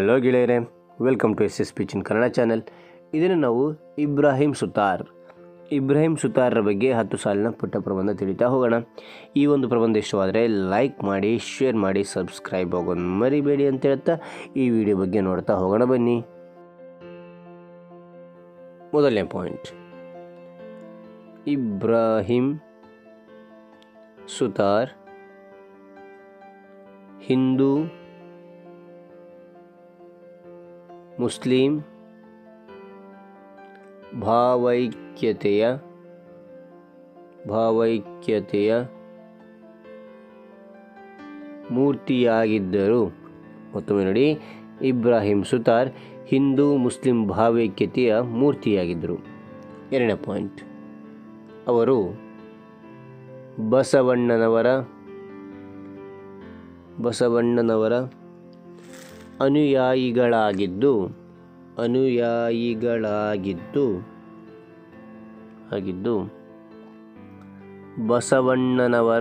hello ಗೆಳೆಯರೆ welcome to S S pitch in Kannada channel ಇದನ್ನು ನಾವು ಇಬ್ರಾಹಿಂ ಸುತಾರ್ ಇಬ್ರಾಹಿಂ ಸುತಾರ್ರ ಬಗ್ಗೆ ಹತ್ತು ಸಾಲಿನ ಪುಟ್ಟ ಪ್ರಬಂಧ ತಿಳಿತಾ ಹೋಗೋಣ ಈ ಒಂದು ಪ್ರಬಂಧ ಇಷ್ಟವಾದರೆ ಲೈಕ್ ಮಾಡಿ ಶೇರ್ ಮಾಡಿ ಸಬ್ಸ್ಕ್ರೈಬ್ ಆಗೋದು ಮರಿಬೇಡಿ ಅಂತ ಹೇಳ್ತಾ ಈ ವಿಡಿಯೋ ಬಗ್ಗೆ ನೋಡ್ತಾ ಹೋಗೋಣ ಬನ್ನಿ ಮೊದಲನೇ ಪಾಯಿಂಟ್ ಇಬ್ರಾಹಿಂ ಸುತಾರ್ ಹಿಂದೂ ಮುಸ್ಲಿಂ ಭಾವೈಕ್ಯತೆಯ ಭಾವೈಕ್ಯತೆಯ ಮೂರ್ತಿಯಾಗಿದ್ದರು ಮತ್ತೊಮ್ಮೆ ನೋಡಿ ಇಬ್ರಾಹಿಂ ಸುತಾರ್ ಹಿಂದೂ ಮುಸ್ಲಿಂ ಭಾವೈಕ್ಯತೆಯ ಮೂರ್ತಿಯಾಗಿದ್ದರು ಎರಡನೇ ಪಾಯಿಂಟ್ ಅವರು ಬಸವಣ್ಣನವರ ಬಸವಣ್ಣನವರ ಅನುಯಾಯಿಗಳಾಗಿದ್ದು ಅನುಯಾಯಿಗಳಾಗಿದ್ದು ಆಗಿದ್ದು ಬಸವಣ್ಣನವರ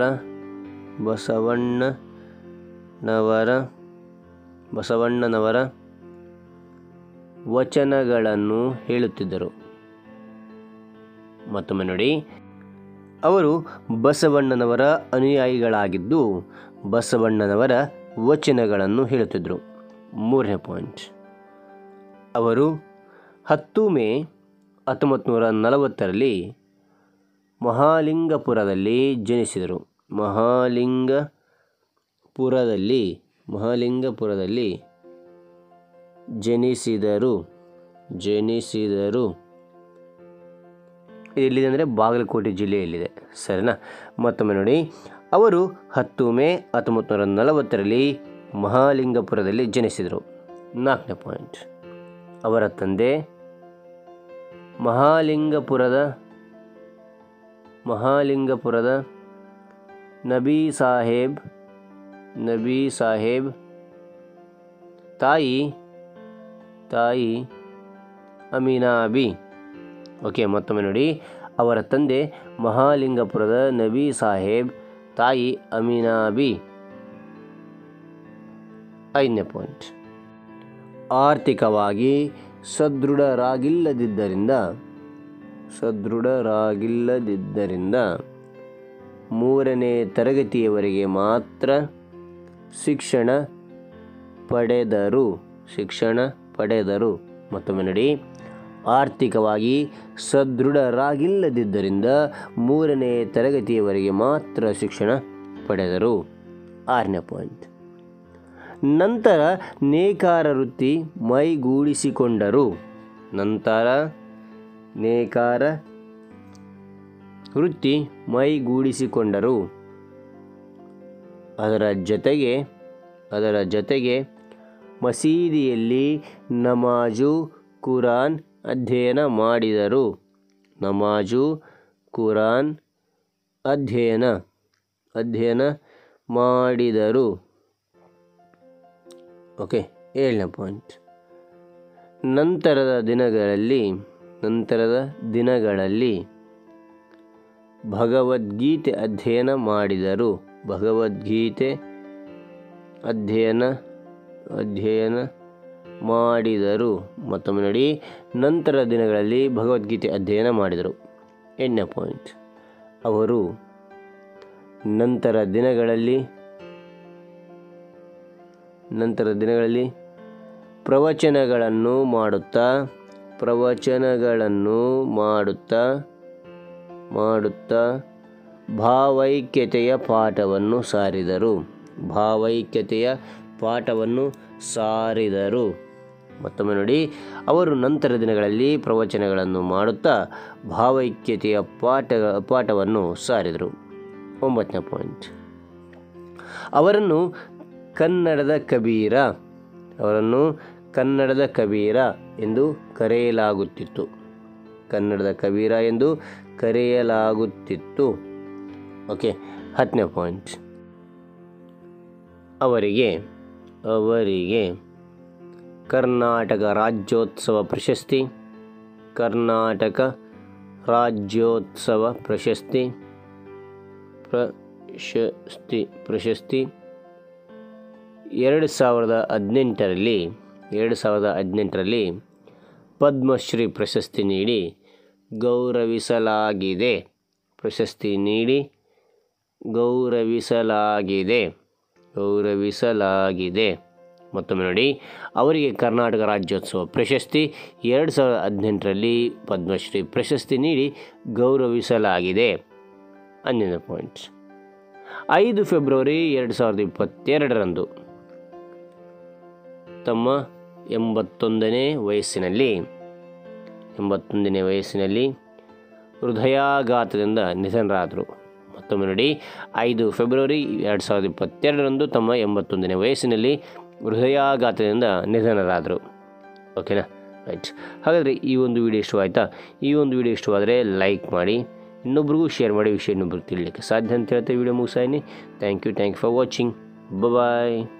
ಬಸವಣ್ಣನವರ ಬಸವಣ್ಣನವರ ವಚನಗಳನ್ನು ಹೇಳುತ್ತಿದ್ದರು ಮತ್ತೊಮ್ಮೆ ನೋಡಿ ಅವರು ಬಸವಣ್ಣನವರ ಅನುಯಾಯಿಗಳಾಗಿದ್ದು ಬಸವಣ್ಣನವರ ವಚನಗಳನ್ನು ಹೇಳುತ್ತಿದ್ದರು ಮೂರನೇ ಪಾಯಿಂಟ್ ಅವರು ಹತ್ತು ಮೇ ಹತ್ತೊಂಬತ್ತು ನೂರ ನಲವತ್ತರಲ್ಲಿ ಮಹಾಲಿಂಗಪುರದಲ್ಲಿ ಜನಿಸಿದರು ಮಹಾಲಿಂಗಪುರದಲ್ಲಿ ಮಹಾಲಿಂಗಪುರದಲ್ಲಿ ಜನಿಸಿದರು ಜನಿಸಿದರು ಎಲ್ಲಿದೆ ಅಂದರೆ ಬಾಗಲಕೋಟೆ ಜಿಲ್ಲೆಯಲ್ಲಿದೆ ಸರಿನಾ ಮತ್ತೊಮ್ಮೆ ನೋಡಿ ಅವರು ಹತ್ತು ಮೇ ಹತ್ತೊಂಬತ್ತು ನೂರ ನಲವತ್ತರಲ್ಲಿ ಮಹಾಲಿಂಗಪುರದಲ್ಲಿ ಜನಿಸಿದರು ನಾಲ್ಕನೇ ಪಾಯಿಂಟ್ ಅವರ ತಂದೆ ಮಹಾಲಿಂಗಪುರದ ಮಹಾಲಿಂಗಪುರದ ನಬಿ ಸಾಹೇಬ್ ನಬಿ ಸಾಹೇಬ್ ತಾಯಿ ತಾಯಿ ಅಮೀನಾಬಿ ಓಕೆ ಮತ್ತೊಮ್ಮೆ ನೋಡಿ ಅವರ ತಂದೆ ಮಹಾಲಿಂಗಪುರದ ನಬಿ ಸಾಹೇಬ್ ತಾಯಿ ಅಮೀನಾಬಿ ಐದನೇ ಪಾಯಿಂಟ್ ಆರ್ಥಿಕವಾಗಿ ಸದೃಢರಾಗಿಲ್ಲದಿದ್ದರಿಂದ ಸದೃಢರಾಗಿಲ್ಲದಿದ್ದರಿಂದ ಮೂರನೇ ತರಗತಿಯವರೆಗೆ ಮಾತ್ರ ಶಿಕ್ಷಣ ಪಡೆದರು ಶಿಕ್ಷಣ ಪಡೆದರು ಮತ್ತೊಮ್ಮೆ ನೋಡಿ ಆರ್ಥಿಕವಾಗಿ ಸದೃಢರಾಗಿಲ್ಲದಿದ್ದರಿಂದ ಮೂರನೇ ತರಗತಿಯವರೆಗೆ ಮಾತ್ರ ಶಿಕ್ಷಣ ಪಡೆದರು ಆರನೇ ಪಾಯಿಂಟ್ ನಂತರ ನೇಕಾರ ವೃತ್ತಿ ಮೈಗೂಡಿಸಿಕೊಂಡರು ನಂತರ ನೇಕಾರ ವೃತ್ತಿ ಮೈಗೂಡಿಸಿಕೊಂಡರು ಅದರ ಜೊತೆಗೆ ಅದರ ಜೊತೆಗೆ ಮಸೀದಿಯಲ್ಲಿ ನಮಾಜು ಕುರಾನ್ ಅಧ್ಯಯನ ಮಾಡಿದರು ನಮಾಜು ಕುರಾನ್ ಅಧ್ಯಯನ ಅಧ್ಯಯನ ಮಾಡಿದರು ಓಕೆ ಏಳನೇ ಪಾಯಿಂಟ್ ನಂತರದ ದಿನಗಳಲ್ಲಿ ನಂತರದ ದಿನಗಳಲ್ಲಿ ಭಗವದ್ಗೀತೆ ಅಧ್ಯಯನ ಮಾಡಿದರು ಭಗವದ್ಗೀತೆ ಅಧ್ಯಯನ ಅಧ್ಯಯನ ಮಾಡಿದರು ಮತ್ತೊಮ್ಮೆ ನೋಡಿ ನಂತರ ದಿನಗಳಲ್ಲಿ ಭಗವದ್ಗೀತೆ ಅಧ್ಯಯನ ಮಾಡಿದರು ಎಂಟನೇ ಪಾಯಿಂಟ್ ಅವರು ನಂತರ ದಿನಗಳಲ್ಲಿ ನಂತರ ದಿನಗಳಲ್ಲಿ ಪ್ರವಚನಗಳನ್ನು ಮಾಡುತ್ತಾ ಪ್ರವಚನಗಳನ್ನು ಮಾಡುತ್ತಾ ಮಾಡುತ್ತಾ ಭಾವೈಕ್ಯತೆಯ ಪಾಠವನ್ನು ಸಾರಿದರು ಭಾವೈಕ್ಯತೆಯ ಪಾಠವನ್ನು ಸಾರಿದರು ಮತ್ತೊಮ್ಮೆ ನೋಡಿ ಅವರು ನಂತರ ದಿನಗಳಲ್ಲಿ ಪ್ರವಚನಗಳನ್ನು ಮಾಡುತ್ತಾ ಭಾವೈಕ್ಯತೆಯ ಪಾಠ ಪಾಠವನ್ನು ಸಾರಿದರು ಒಂಬತ್ತನೇ ಪಾಯಿಂಟ್ ಅವರನ್ನು ಕನ್ನಡದ ಕಬೀರ ಅವರನ್ನು ಕನ್ನಡದ ಕಬೀರ ಎಂದು ಕರೆಯಲಾಗುತ್ತಿತ್ತು ಕನ್ನಡದ ಕಬೀರ ಎಂದು ಕರೆಯಲಾಗುತ್ತಿತ್ತು ಓಕೆ ಹತ್ತನೇ ಪಾಯಿಂಟ್ ಅವರಿಗೆ ಅವರಿಗೆ ಕರ್ನಾಟಕ ರಾಜ್ಯೋತ್ಸವ ಪ್ರಶಸ್ತಿ ಕರ್ನಾಟಕ ರಾಜ್ಯೋತ್ಸವ ಪ್ರಶಸ್ತಿ ಪ್ರಶಸ್ತಿ ಪ್ರಶಸ್ತಿ ಎರಡು ಸಾವಿರದ ಹದಿನೆಂಟರಲ್ಲಿ ಎರಡು ಸಾವಿರದ ಹದಿನೆಂಟರಲ್ಲಿ ಪದ್ಮಶ್ರೀ ಪ್ರಶಸ್ತಿ ನೀಡಿ ಗೌರವಿಸಲಾಗಿದೆ ಪ್ರಶಸ್ತಿ ನೀಡಿ ಗೌರವಿಸಲಾಗಿದೆ ಗೌರವಿಸಲಾಗಿದೆ ಮತ್ತೊಮ್ಮೆ ನೋಡಿ ಅವರಿಗೆ ಕರ್ನಾಟಕ ರಾಜ್ಯೋತ್ಸವ ಪ್ರಶಸ್ತಿ ಎರಡು ಸಾವಿರದ ಹದಿನೆಂಟರಲ್ಲಿ ಪದ್ಮಶ್ರೀ ಪ್ರಶಸ್ತಿ ನೀಡಿ ಗೌರವಿಸಲಾಗಿದೆ ಹನ್ನೊಂದು ಪಾಯಿಂಟ್ಸ್ ಐದು ಫೆಬ್ರವರಿ ಎರಡು ಸಾವಿರದ ಇಪ್ಪತ್ತೆರಡರಂದು ತಮ್ಮ ಎಂಬತ್ತೊಂದನೇ ವಯಸ್ಸಿನಲ್ಲಿ ಎಂಬತ್ತೊಂದನೇ ವಯಸ್ಸಿನಲ್ಲಿ ಹೃದಯಾಘಾತದಿಂದ ನಿಧನರಾದರು ಮತ್ತೊಮ್ಮೆ ನೋಡಿ ಐದು ಫೆಬ್ರವರಿ ಎರಡು ಸಾವಿರದ ಇಪ್ಪತ್ತೆರಡರಂದು ತಮ್ಮ ಎಂಬತ್ತೊಂದನೇ ವಯಸ್ಸಿನಲ್ಲಿ ಹೃದಯಾಘಾತದಿಂದ ನಿಧನರಾದರು ಓಕೆನಾ ರೈಟ್ ಹಾಗಾದರೆ ಈ ಒಂದು ವಿಡಿಯೋ ಇಷ್ಟವಾಯಿತಾ ಈ ಒಂದು ವಿಡಿಯೋ ಇಷ್ಟವಾದರೆ ಲೈಕ್ ಮಾಡಿ ಇನ್ನೊಬ್ರಿಗೂ ಶೇರ್ ಮಾಡಿ ವಿಷಯ ಇನ್ನೊಬ್ರಿಗೆ ತಿಳಿಲಿಕ್ಕೆ ಸಾಧ್ಯ ಅಂತ ಹೇಳ್ತಾ ವಿಡಿಯೋ ಮುಗಿಸಾಯಿನಿ thank you thank you for watching bye